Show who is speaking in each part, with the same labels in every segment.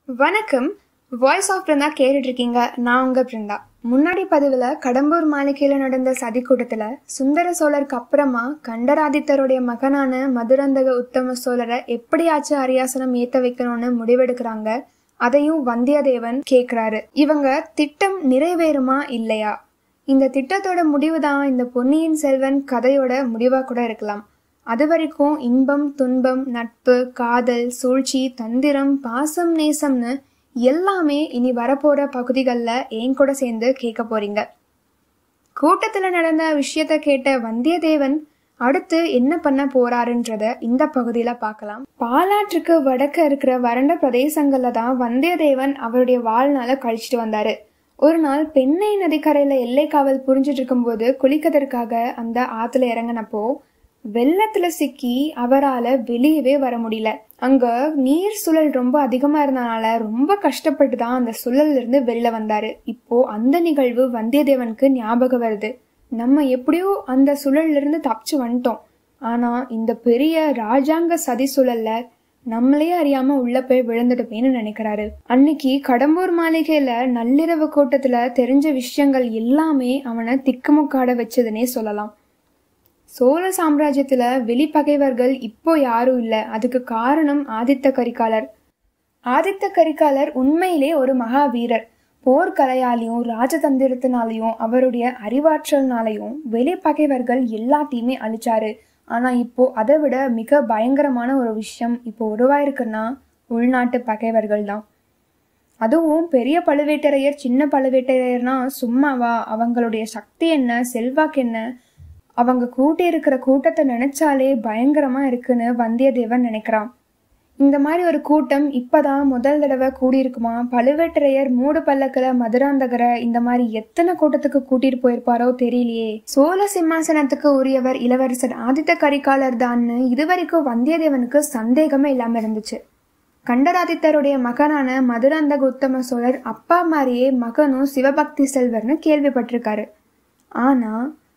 Speaker 1: வணக்கம் voice of Brinda கேட்டுட்டு இருக்கீங்க நான் உங்க பிருந்தா முன்னாடி பதிவுல கடம்பூர் மாளிகையில நடந்த சதி கூட்டத்துல சுந்தர சோழருக்கு அப்புறமா கண்டராதித்தருடைய மகனான மதுரந்தக உத்தம சோழரை எப்படியாச்சும் அரியாசனம் ஏத்த வைக்கணும்னு முடிவெடுக்கிறாங்க அதையும் வந்தியத்தேவன் கேக்குறாரு இவங்க திட்டம் நிறைவேறுமா இல்லையா இந்த திட்டத்தோட முடிவு தான் இந்த பொன்னியின் செல்வன் கதையோட முடிவா கூட இருக்கலாம் அது வரைக்கும் இன்பம் துன்பம் நட்பு காதல் சூழ்ச்சி தந்திரம் பாசம் நேசம்னு எல்லாமே இனி வரப்போற பகுதிகளில் என் கூட சேர்ந்து கேட்க போறீங்க கூட்டத்துல நடந்த விஷயத்த கேட்ட வந்தியத்தேவன் அடுத்து என்ன பண்ண போறாருன்றத இந்த பகுதியில பார்க்கலாம் பாலாற்றுக்கு வடக்க இருக்கிற வறண்ட பிரதேசங்கள்ல தான் வந்தியத்தேவன் அவருடைய வாழ்நாளை கழிச்சிட்டு வந்தாரு ஒரு நாள் பெண்ணை நதிக்கரையில எல்லை காவல் புரிஞ்சிட்டு இருக்கும்போது குளிக்கிறதுக்காக அந்த ஆத்துல இறங்கினப்போ வெள்ளத்துல சிக்கி அவரால வெளியவே வர முடியல அங்க நீர் சுழல் ரொம்ப அதிகமா இருந்தனால ரொம்ப கஷ்டப்பட்டு தான் அந்த சுழல்ல இருந்து வெளில வந்தாரு இப்போ அந்த நிகழ்வு வந்தியத்தேவனுக்கு ஞாபகம் வருது நம்ம எப்படியோ அந்த சுழல்ல இருந்து தப்பிச்சு வந்துட்டோம் ஆனா இந்த பெரிய ராஜாங்க சதி சுழல்ல நம்மளே அறியாம உள்ள போய் விழுந்துடுமேன்னு நினைக்கிறாரு அன்னைக்கு கடம்பூர் மாளிகையில நள்ளிரவு கூட்டத்துல தெரிஞ்ச விஷயங்கள் எல்லாமே அவனை திக்குமுக்காட வச்சதுன்னே சொல்லலாம் சோழ சாம்ராஜ்யத்துல வெளிப்பகைவர்கள் இப்போ யாரும் இல்ல அதுக்கு காரணம் ஆதித்த கரிகாலர் ஆதித்த கரிகாலர் உண்மையிலே ஒரு மகா வீரர் போர்க்கலையாலையும் ராஜதந்திரத்தினாலையும் அவருடைய அறிவாற்றல்னாலையும் வெளிப்பகைவர்கள் எல்லாத்தையுமே அழிச்சாரு ஆனா இப்போ அதை விட மிக பயங்கரமான ஒரு விஷயம் இப்போ உருவாயிருக்குன்னா உள்நாட்டு பகைவர்கள் தான் அதுவும் பெரிய பழுவேட்டரையர் சின்ன பழுவேட்டரையர்னா சும்மாவா அவங்களுடைய சக்தி என்ன செல்வாக்கு என்ன அவங்க கூட்டி இருக்கிற கூட்டத்தை நினைச்சாலே பயங்கரமா இருக்குன்னு வந்தியத்தேவன் நினைக்கிறான் இந்த மாதிரி ஒரு கூட்டம் இப்பதான் முதல் தடவை கூடியிருக்குமா பழுவேட்டரையர் மூடு பல்லக்கில் மதுராந்தகரை இந்த மாதிரி எத்தனை கூட்டத்துக்கு கூட்டிட்டு போயிருப்பாரோ தெரியலையே சோழ சிம்மாசனத்துக்கு உரியவர் இளவரசர் ஆதித்த கரிகாலர் தான்னு இதுவரைக்கும் வந்தியத்தேவனுக்கு சந்தேகமே இல்லாம இருந்துச்சு கண்டராதித்தருடைய மகனான மதுராந்தக உத்தம சோழர் அப்பா மாதிரியே மகனும் சிவபக்தி செல்வர்னு கேள்விப்பட்டிருக்காரு ஆனா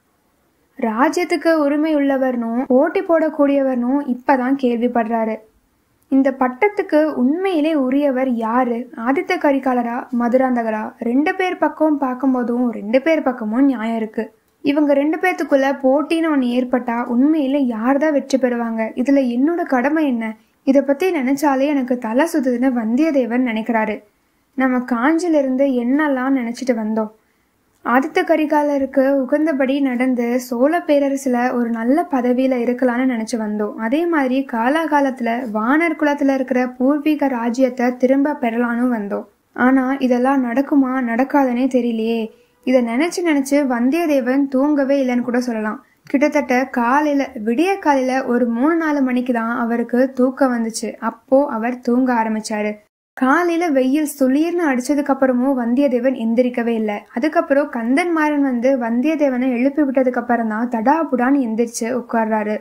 Speaker 1: ராஜ்யத்துக்கு உரிமை உள்ளவர்னும் போட்டி போடக்கூடியவர்னும் இப்பதான் கேள்விப்படுறாரு இந்த பட்டத்துக்கு உண்மையிலே உரியவர் யாரு ஆதித்த கரிகாலரா மதுராந்தகரா ரெண்டு பேர் பக்கம் பார்க்கும்போதும் ரெண்டு பேர் பக்கமும் நியாயம் இருக்கு இவங்க ரெண்டு பேர்த்துக்குள்ள போட்டின்னு ஒன்று ஏற்பட்டா உண்மையில யார் தான் வெற்றி பெறுவாங்க இதுல என்னோட கடமை என்ன இதை பத்தி நினைச்சாலே எனக்கு தலை சுத்துதுன்னு வந்தியத்தேவன் நினைக்கிறாரு நம்ம காஞ்சிலிருந்து என்னெல்லாம் நினைச்சிட்டு வந்தோம் ஆதித்த கரிகாலருக்கு உகந்தபடி நடந்து சோழ பேரரசுல ஒரு நல்ல பதவியில இருக்கலாம்னு நினைச்சு வந்தோம் அதே மாதிரி காலாகாலத்துல வானர் குலத்துல இருக்கிற பூர்வீக ராஜ்யத்தை திரும்ப பெறலான்னு வந்தோம் ஆனா இதெல்லாம் நடக்குமா நடக்காதுன்னே தெரியலையே இதை நினைச்சு நினைச்சு வந்தியத்தேவன் தூங்கவே இல்லைன்னு கூட சொல்லலாம் கிட்டத்தட்ட காலையில விடிய காலையில ஒரு மூணு நாலு மணிக்கு தான் அவருக்கு தூக்கம் வந்துச்சு அப்போ அவர் தூங்க ஆரம்பிச்சாரு காலையில வெயில் சுளீர்னு அடிச்சதுக்கு அப்புறமும் வந்தியத்தேவன் எந்திரிக்கவே இல்லை அதுக்கப்புறம் கந்தன்மாறன் வந்து வந்தியத்தேவனை எழுப்பி விட்டதுக்கு அப்புறம் தான் தடாபுடான்னு எந்திரிச்சு உட்கார்றாரு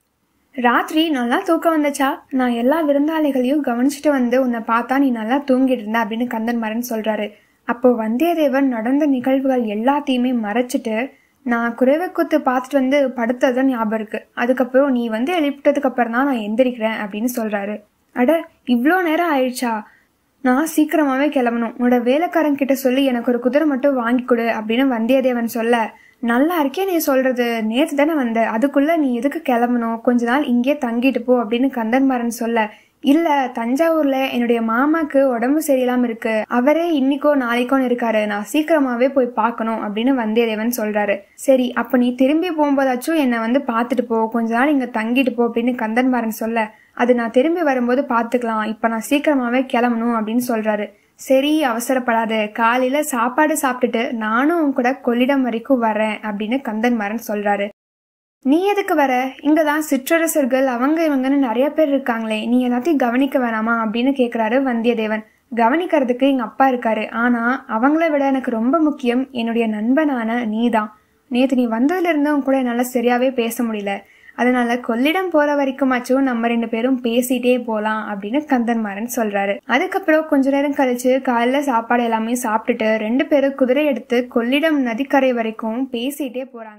Speaker 1: ராத்திரி நல்லா தூக்கம் வந்துச்சா நான் எல்லா விருந்தாளிகளையும் கவனிச்சுட்டு வந்து உன்னை பார்த்தா நீ நல்லா தூங்கிட்டு இருந்த அப்படின்னு கந்தன்மாறன் சொல்றாரு அப்போ வந்தியத்தேவன் நடந்த நிகழ்வுகள் எல்லாத்தையுமே மறைச்சிட்டு நான் குறைவக்குத்து பார்த்துட்டு வந்து படுத்ததுதான் ஞாபகம் இருக்கு அதுக்கப்புறம் நீ வந்து எழுப்பிட்டதுக்கு அப்புறம் தான் நான் எந்திரிக்கிறேன் அப்படின்னு சொல்றாரு அட இவ்வளோ நேரம் ஆயிடுச்சா நான் சீக்கிரமாவே கிளம்பணும் உன்னோட வேலைக்காரன் கிட்ட சொல்லி எனக்கு ஒரு குதிரை மட்டும் வாங்கி கொடு அப்படின்னு வந்தியத்தேவன் சொல்ல நல்லா இருக்கே நீ சொல்றது நேற்று தானே வந்த அதுக்குள்ள நீ எதுக்கு கிளம்பணும் கொஞ்ச நாள் இங்கே தங்கிட்டு போ அப்படின்னு கந்தன்மாறன் சொல்ல இல்ல தஞ்சாவூர்ல என்னுடைய மாமாக்கு உடம்பு சரியில்லாம இருக்கு அவரே இன்னைக்கோ நாளைக்கோன்னு இருக்காரு நான் சீக்கிரமாவே போய் பார்க்கணும் அப்படின்னு வந்தியத்தேவன் சொல்றாரு சரி அப்ப நீ திரும்பி போகும்போதாச்சும் என்னை வந்து பார்த்துட்டு போ கொஞ்ச நாள் இங்க தங்கிட்டு போ அப்படின்னு கந்தன்மாறன் சொல்ல அது நான் திரும்பி வரும்போது பார்த்துக்கலாம் இப்ப நான் சீக்கிரமாவே கிளம்பணும் அப்படின்னு சொல்றாரு சரி அவசரப்படாது காலையில சாப்பாடு சாப்பிட்டுட்டு நானும் உன் கூட கொள்ளிடம் வரைக்கும் வரேன் அப்படின்னு கந்தன்மாறன் சொல்றாரு நீ எதுக்கு வர இங்கதான் சிற்றரசர்கள் அவங்க இவங்கன்னு நிறைய பேர் இருக்காங்களே நீ எல்லாத்தையும் கவனிக்க வேணாமா அப்படின்னு கேக்குறாரு வந்தியத்தேவன் கவனிக்கிறதுக்கு எங்க அப்பா இருக்காரு ஆனா அவங்கள விட எனக்கு ரொம்ப முக்கியம் என்னுடைய நண்பனான நீதான் நேத்து நீ வந்ததுல இருந்தும் கூட என்னால சரியாவே பேச முடியல அதனால கொள்ளிடம் போற வரைக்குமாச்சும் நம்ம ரெண்டு பேரும் பேசிட்டே போலாம் அப்படின்னு கந்தன்மாறன் சொல்றாரு அதுக்கப்புறம் கொஞ்ச நேரம் கழிச்சு காலைல சாப்பாடு எல்லாமே சாப்பிட்டுட்டு ரெண்டு பேரும் குதிரை எடுத்து கொள்ளிடம் நதிக்கரை வரைக்கும் பேசிட்டே போறாங்க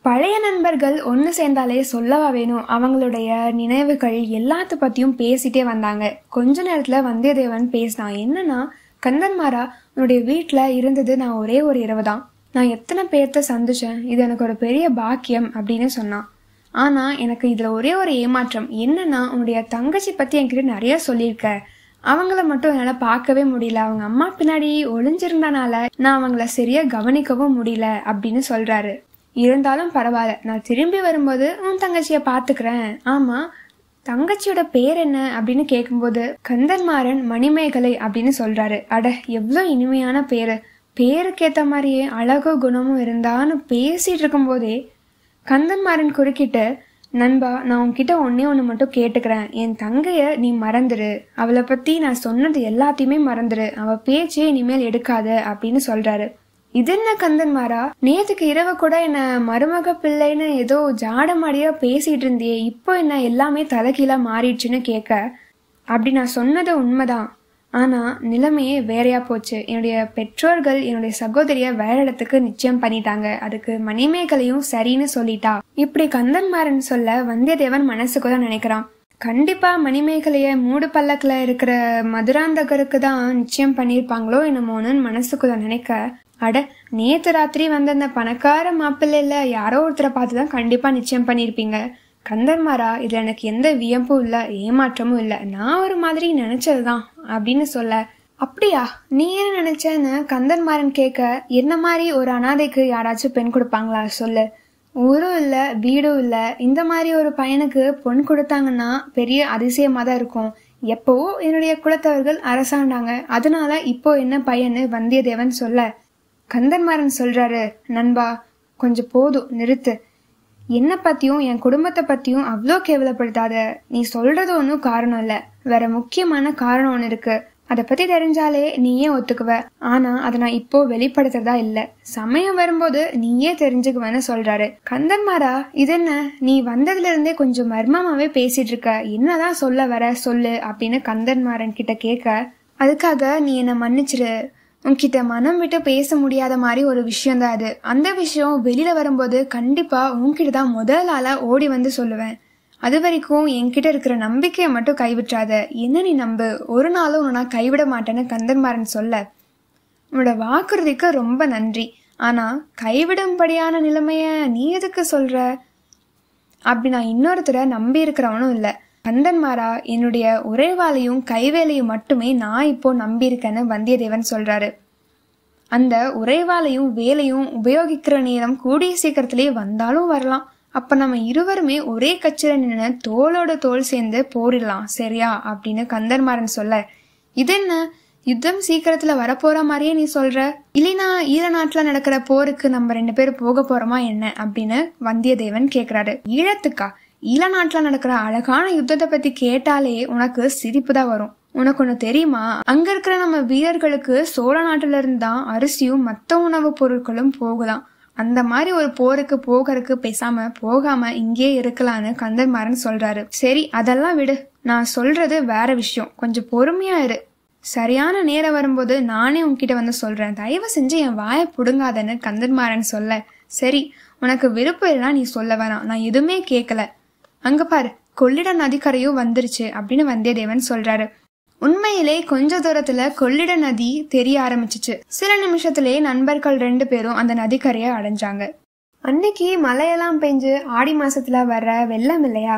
Speaker 1: பழைய நண்பர்கள் ஒன்று சேர்ந்தாலே சொல்லவா வேணும் அவங்களுடைய நினைவுகள் எல்லாத்த பற்றியும் பேசிட்டே வந்தாங்க கொஞ்ச நேரத்தில் வந்தியத்தேவன் பேசினான் என்னன்னா கந்தன்மாரா உன்னுடைய வீட்டில் இருந்தது நான் ஒரே ஒரு இரவு தான் நான் எத்தனை பேர்த்த சந்திச்சேன் இது எனக்கு ஒரு பெரிய பாக்கியம் அப்படின்னு சொன்னான் ஆனால் எனக்கு இதில் ஒரே ஒரு ஏமாற்றம் என்னன்னா உன்னுடைய தங்கச்சி பற்றி என்கிட்ட நிறைய சொல்லியிருக்க அவங்கள மட்டும் என்னால் பார்க்கவே முடியல அவங்க அம்மா பின்னாடி ஒளிஞ்சிருந்தனால நான் அவங்கள சரியாக கவனிக்கவும் முடியல அப்படின்னு சொல்கிறாரு இருந்தாலும் பரவாயில்ல நான் திரும்பி வரும்போது உன் தங்கச்சியை பார்த்துக்கிறேன் ஆமாம் தங்கச்சியோட பேர் என்ன அப்படின்னு கேட்கும்போது கந்தன்மாறன் மணிமேகலை அப்படின்னு சொல்றாரு அட எவ்வளோ இனிமையான பேரு பேருக்கேத்த மாதிரியே அழகு குணமும் இருந்தான்னு பேசிட்டு இருக்கும்போதே கந்தன்மாறன் குறுக்கிட்டு நண்பா நான் உன்கிட்ட ஒன்னே ஒன்று மட்டும் கேட்டுக்கிறேன் என் தங்கைய நீ மறந்துடு அவளை பத்தி நான் சொன்னது எல்லாத்தையுமே மறந்துடு அவ பேச்சே இனிமேல் எடுக்காத அப்படின்னு சொல்றாரு இது என்ன கந்தன்மாரா நேத்துக்கு இரவு கூட என்ன மருமக பிள்ளைன்னு ஏதோ ஜாடமாடியா பேசிட்டு இருந்தியே இப்போ என்ன எல்லாமே தலைகீழா மாறிடுச்சுன்னு கேட்க அப்படி நான் சொன்னது உண்மைதான் ஆனா நிலைமையே வேறையா போச்சு என்னுடைய பெற்றோர்கள் என்னுடைய சகோதரிய வேற இடத்துக்கு நிச்சயம் பண்ணிட்டாங்க அதுக்கு மணிமேகலையும் சரின்னு சொல்லிட்டா இப்படி கந்தன்மாரன் சொல்ல வந்தியத்தேவன் மனசுக்குள்ள நினைக்கிறான் கண்டிப்பா மணிமேகலைய மூடு பல்லக்கில் இருக்கிற மதுராந்தகருக்கு தான் நிச்சயம் பண்ணியிருப்பாங்களோ என்னமோன்னு மனசுக்குள்ள நினைக்க அட நேத்து ராத்திரி வந்த அந்த பணக்கார மாப்பிள்ளைல யாரோ ஒருத்தரை பார்த்து தான் கண்டிப்பா நிச்சயம் பண்ணியிருப்பீங்க கந்தன்மாரா இதுல எனக்கு எந்த வியப்பும் இல்ல ஏமாற்றமும் இல்ல நான் ஒரு மாதிரி நினைச்சதுதான் அப்படின்னு சொல்ல அப்படியா நீ என்ன நினைச்சேன்னு கந்தன்மாரன் கேட்க என்ன மாதிரி ஒரு அனாதைக்கு யாராச்சும் பெண் கொடுப்பாங்களா சொல்லு ஊரும் இல்லை வீடும் இல்லை இந்த மாதிரி ஒரு பையனுக்கு பொன் கொடுத்தாங்கன்னா பெரிய அதிசயமாக தான் இருக்கும் எப்போவோ என்னுடைய குலத்தவர்கள் அரசாண்டாங்க அதனால இப்போ என்ன பையன்னு வந்தியத்தேவன் சொல்ல கந்தன்மாரன் சொல்றாரு நண்பா கொஞ்சம் போதும் நிறுத்து என்னை பத்தியும் என் குடும்பத்தை பத்தியும் அவ்வளோ கேவலப்படுத்தாத நீ சொல்றது ஒன்றும் காரணம் இல்லை வேற முக்கியமான காரணம் ஒன்று இருக்கு அதை பத்தி தெரிஞ்சாலே நீயே ஒத்துக்குவ ஆனா அதை நான் இப்போ வெளிப்படுத்துறதா இல்ல சமயம் வரும்போது நீயே தெரிஞ்சுக்குவேன்னு சொல்றாரு கந்தன்மாரா இது என்ன நீ வந்ததுல இருந்தே கொஞ்சம் மர்மமாவே பேசிட்டு இருக்க என்னதான் சொல்ல வர சொல்லு அப்படின்னு கந்தன்மாரன் கிட்ட கேட்க அதுக்காக நீ என்னை மன்னிச்சிரு உன்கிட்ட மனம் விட்டு பேச முடியாத மாதிரி ஒரு விஷயம் தான் அது அந்த விஷயம் வெளியில வரும்போது கண்டிப்பா உன்கிட்ட தான் முதல் ஆளா ஓடி வந்து சொல்லுவேன் அது வரைக்கும் என்கிட்ட இருக்கிற நம்பிக்கையை மட்டும் கைவிட்றாத என்ன நீ நம்பு ஒரு நாளும் உன்னை நான் கைவிட மாட்டேன்னு கந்தன்மாரன் சொல்ல உன்னோட வாக்குறுதிக்கு ரொம்ப நன்றி ஆனா கைவிடும்படியான நிலைமைய நீ எதுக்கு சொல்ற அப்படி நான் இன்னொருத்தரை நம்பி இருக்கிறவனும் இல்லை கந்தன்மாரா என்னுடைய உரைவாளையும் கைவேலையும் மட்டுமே நான் இப்போ நம்பி இருக்கேன்னு வந்தியத்தேவன் சொல்றாரு அந்த உரைவாளையும் வேலையும் உபயோகிக்கிற நேரம் கூடிய சீக்கிரத்திலே வந்தாலும் வரலாம் அப்ப நம்ம இருவருமே ஒரே கட்சியில நின்று தோளோட தோல் சேர்ந்து போரிடலாம் சரியா அப்படின்னு கந்தர்மாறன் சொல்ல இது என்ன யுத்தம் சீக்கிரத்துல வரப்போற மாதிரியே நீ சொல்ற இல்லைனா ஈழ நாட்டுல நடக்கிற போருக்கு நம்ம ரெண்டு பேரும் போக போறோமா என்ன அப்படின்னு வந்தியத்தேவன் கேக்குறாரு ஈழத்துக்கா ஈழ நாட்டுல நடக்கிற அழகான யுத்தத்தை பத்தி கேட்டாலே உனக்கு சிரிப்பு தான் வரும் உனக்கு ஒண்ணு தெரியுமா அங்க இருக்கிற நம்ம வீரர்களுக்கு சோழ நாட்டுல இருந்து தான் அரிசியும் மத்த உணவுப் பொருட்களும் போகுதாம் அந்த மாதிரி ஒரு போருக்கு போகிறதுக்கு பேசாம போகாம இங்கே இருக்கலான்னு கந்தன்மாறன் சொல்றாரு சரி அதெல்லாம் விடு நான் சொல்றது வேற விஷயம் கொஞ்சம் பொறுமையா இரு சரியான நேரம் வரும்போது நானே உன்கிட்ட வந்து சொல்றேன் தயவு செஞ்சு என் வாயை புடுங்காதன்னு கந்தன்மாறன் சொல்ல சரி உனக்கு விருப்பம் இல்லைனா நீ சொல்ல வேணாம் நான் எதுவுமே கேட்கல அங்க பாரு கொள்ளிட நதிக்கரையும் வந்துருச்சு அப்படின்னு வந்தியத்தேவன் சொல்றாரு உண்மையிலே கொஞ்ச தூரத்துல கொள்ளிட நதி தெரிய ஆரம்பிச்சிச்சு சில நிமிஷத்திலே நண்பர்கள் ரெண்டு பேரும் அந்த நதிக்கரையை அடைஞ்சாங்க அன்னைக்கு மழையெல்லாம் பெஞ்சு ஆடி மாசத்துல வர்ற வெள்ளம் இல்லையா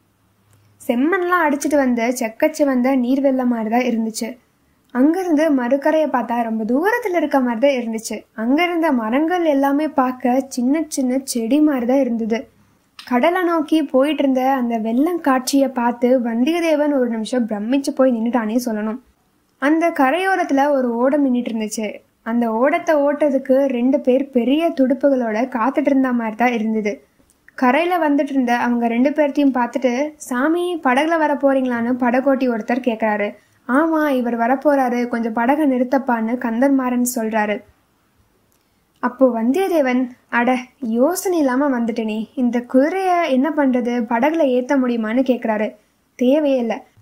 Speaker 1: செம்மண்லாம் அடிச்சிட்டு வந்து செக்கச்சு வந்த நீர் வெள்ளம் மாதிரி தான் இருந்துச்சு அங்கிருந்து மறுக்கரையை பார்த்தா ரொம்ப தூரத்துல இருக்க மாதிரி தான் இருந்துச்சு அங்க இருந்த மரங்கள் எல்லாமே பார்க்க சின்ன சின்ன செடி மாதிரி தான் இருந்தது கடலை நோக்கி போயிட்டு இருந்த அந்த வெள்ளம் காட்சியை பார்த்து வந்தியத்தேவன் ஒரு நிமிஷம் பிரமிச்சு போய் நின்றுட்டானே சொல்லணும் அந்த கரையோரத்துல ஒரு ஓடம் நின்றுட்டு இருந்துச்சு அந்த ஓடத்தை ஓட்டதுக்கு ரெண்டு பேர் பெரிய துடுப்புகளோட காத்துட்டு இருந்த மாதிரி தான் இருந்தது கரையில வந்துட்டு இருந்த அவங்க ரெண்டு பேர்த்தையும் பார்த்துட்டு சாமி படகுல வர போறீங்களான்னு படகோட்டி ஒருத்தர் கேட்குறாரு ஆமா இவர் வரப்போறாரு கொஞ்சம் படகை நிறுத்தப்பான்னு கந்தன்மாறன் சொல்றாரு அப்போ வந்தியத்தேவன் அட யோசனை இல்லாம வந்துட்டேனே இந்த குதிரைய என்ன பண்றது படகுல ஏத்த முடியுமான்னு கேக்குறாரு தேவையே இல்லை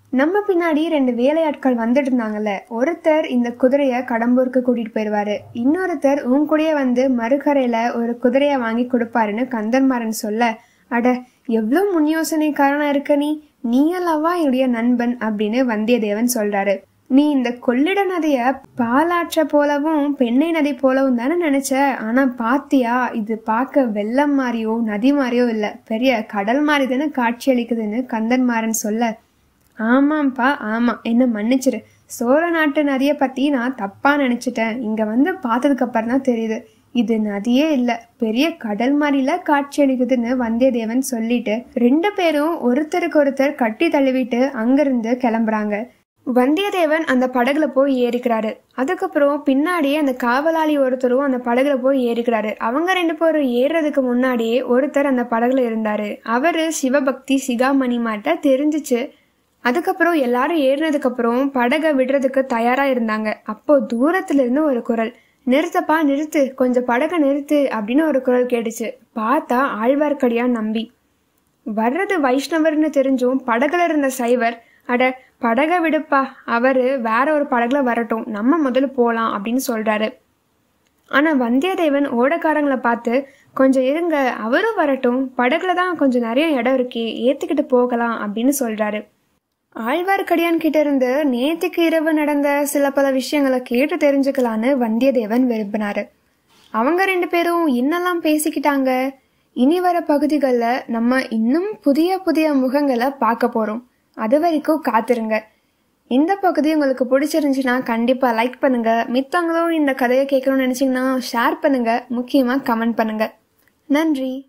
Speaker 1: நம்ம பின்னாடி ரெண்டு வேலையாட்கள் வந்துட்டு இருந்தாங்கல்ல ஒருத்தர் இந்த குதிரைய கடம்பூருக்கு கூட்டிட்டு போயிருவாரு இன்னொருத்தர் உன் கூடயே வந்து மறுகரையில ஒரு குதிரைய வாங்கி கொடுப்பாருன்னு கந்தன்மாறன் சொல்ல அட எவ்வளவு முன் யோசனைக்காரனா இருக்க நீ நீ அல்லவா என்னுடைய நண்பன் அப்படின்னு வந்தியத்தேவன் சொல்றாரு நீ இந்த கொள்ளிட நதிய பாலாற்ற போலவும் பெண்ணை நதி போலவும் தானே நினைச்ச ஆனா பாத்தியா இது பார்க்க வெள்ளம் மாதிரியோ நதி மாதிரியோ இல்ல பெரிய கடல் மாதிரி தானே காட்சி அளிக்குதுன்னு கந்தன்மாறன் சொல்ல ஆமாம்ப்பா ஆமா என்ன மன்னிச்சிரு சோழ நாட்டு நதியை பத்தி நான் தப்பா நினைச்சிட்டேன் இங்க வந்து பார்த்ததுக்கு அப்புறம் தான் தெரியுது இது நதியே இல்ல பெரிய கடல் மாதிரில காட்சி அளிக்குதுன்னு வந்தியத்தேவன் சொல்லிட்டு ரெண்டு பேரும் ஒருத்தருக்கு ஒருத்தர் கட்டி தழுவிட்டு அங்கிருந்து கிளம்புறாங்க வந்தியத்தேவன் அந்த படகுல போய் ஏறிக்கிறாரு அதுக்கப்புறம் பின்னாடியே அந்த காவலாளி ஒருத்தரும் அந்த படகுல போய் ஏறிக்கிறாரு அவங்க ரெண்டு பேரும் ஏறுறதுக்கு முன்னாடியே ஒருத்தர் அந்த படகுல இருந்தாரு அவரு சிவபக்தி சிகாமணி மாட்ட தெரிஞ்சிச்சு அதுக்கப்புறம் எல்லாரும் ஏறினதுக்கு அப்புறம் படகை விடுறதுக்கு தயாரா இருந்தாங்க அப்போ தூரத்துல இருந்து ஒரு குரல் நிறுத்தப்பா நிறுத்து கொஞ்சம் படகை நிறுத்து அப்படின்னு ஒரு குரல் கேட்டுச்சு பார்த்தா ஆழ்வார்க்கடியான் நம்பி வர்றது வைஷ்ணவர்னு தெரிஞ்சும் படகுல இருந்த சைவர் அட படகை விடுப்பா அவரு வேற ஒரு படகுல வரட்டும் நம்ம முதல்ல போலாம் அப்படின்னு சொல்றாரு ஆனா வந்தியத்தேவன் ஓடக்காரங்களை பார்த்து கொஞ்சம் இருங்க அவரும் வரட்டும் படகுல தான் கொஞ்சம் நிறைய இடம் இருக்கே ஏத்துக்கிட்டு போகலாம் அப்படின்னு சொல்றாரு ஆழ்வார்க்கடியான் கிட்ட இருந்து நேத்துக்கு இரவு நடந்த சில பல விஷயங்களை கேட்டு தெரிஞ்சுக்கலான்னு வந்தியத்தேவன் விரும்பினாரு அவங்க ரெண்டு பேரும் என்னெல்லாம் பேசிக்கிட்டாங்க இனி வர பகுதிகளில் நம்ம இன்னும் புதிய புதிய முகங்களை பார்க்க போறோம் அது வரைக்கும் காத்திருங்க இந்த பகுதி உங்களுக்கு பிடிச்சிருந்துச்சுன்னா கண்டிப்பா லைக் பண்ணுங்க மித்தவங்களும் இந்த கதையை கேட்கணும்னு நினைச்சீங்கன்னா ஷேர் பண்ணுங்க முக்கியமா கமெண்ட் பண்ணுங்க நன்றி